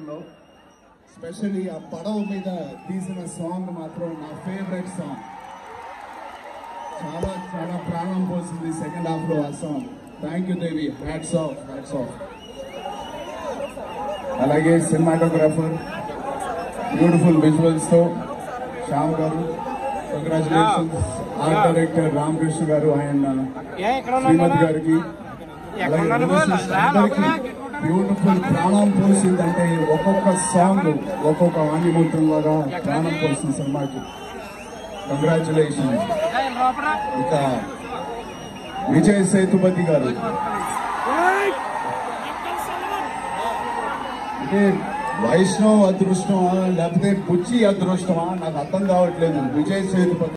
సినిమాలో స్పెషల్లీ ఆ పడవ మీద తీసిన సాంగ్ మాత్రం నా ఫేవరెట్ సాంగ్ చాలా చాలా ప్రాణం పోసింది సెకండ్ హాఫ్ లో ఆ song thank you Devi hats off hats off అలాగే సినిమాటోగ్రాఫర్ బ్యూటిఫుల్ విజువల్స్ తో శ్యామ్ గారు కంగ్రాచులేషన్స్ ఆర్ట్ డైరెక్టర్ రామకృష్ణ గారు ఆయన ఏ ఇక్కడ శ్రీమతి గారికి అలాగే musicians అందరికీ బ్యూటిఫుల్ ప్రాణం పోసిందంటే ఒక్కొక్క సాంగ్ ఒక్కొక్క ఆణిముత్రం లాగా ప్రాణం పోసింది సినిమాకి కంగ్రాచులేషన్ ఇక విజయ్ సేతుపతి గారు అంటే వైష్ణవ్ అదృష్టమా లేకపోతే బుచ్చి అదృష్టమా నాకు అర్థం కావట్లేదు విజయ్ సేతుపతి